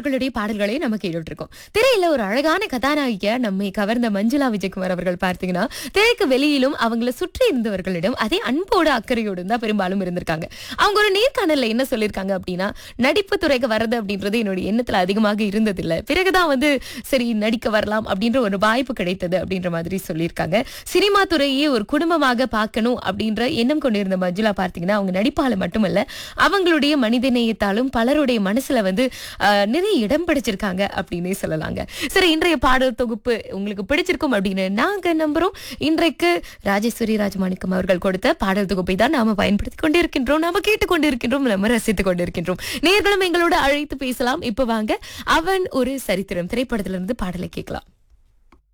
அவர்களுடைய பாடல்களை நம்ம கேட்டுட்டு இருக்கோம் திரையில ஒரு அழகான கதாநாயகியா நம்மை கவர்ந்த மஞ்சுளா விஜயகுமார் அவர்கள் பார்த்தீங்கன்னா திரைக்கு வெளியிலும் அவங்கள சுற்றி இருந்தவர்களிடம் அதே அன்போடு அக்கறையோடு தான் பெரும்பாலும் இருந்திருக்காங்க அவங்க ஒரு நேர்காணல்ல என்ன சொல்லியிருக்காங்க அப்படின்னா நடிப்பு துறைக்கு வர்றது அப்படின்றது என்னுடைய எண்ணத்துல அதிகமாக இருந்ததில்லை பிறகுதான் வந்து சரி நடிக்க வரலாம் அப்படின்ற ஒரு வாய்ப்பு கிடைத்தது அப்படின்ற மாதிரி சொல்லியிருக்காங்க சினிமா துறையே ஒரு குடும்பமாக பார்க்கணும் அப்படின்ற எண்ணம் கொண்டிருந்த மஞ்சுளா பார்த்தீங்கன்னா அவங்க நடிப்பால மட்டுமல்ல அவங்களுடைய மனிதநேயத்தாலும் பலருடைய மனசுல வந்து ஆஹ், நிறைய இடம் பிடிச்சிருக்காங்க அப்படின்னே சொல்லலாங்க சரி இன்றைய பாடல் தொகுப்பு உங்களுக்கு பிடிச்சிருக்கும் அப்படின்னு நாங்க நம்புறோம் இன்றைக்கு ராஜேஸ்வரி ராஜமாணிக்கம் அவர்கள் கொடுத்த பாடல் தொகுப்பை தான் நாம பயன்படுத்தி கொண்டிருக்கின்றோம் நாம கேட்டுக்கொண்டிருக்கின்றோம் நம்ம ரசித்துக் கொண்டிருக்கின்றோம் நேர்களும் எங்களோட அழைத்து பேசலாம் இப்ப வாங்க அவன் ஒரு சரித்திரம் திரைப்படத்திலிருந்து பாடலை கேட்கலாம்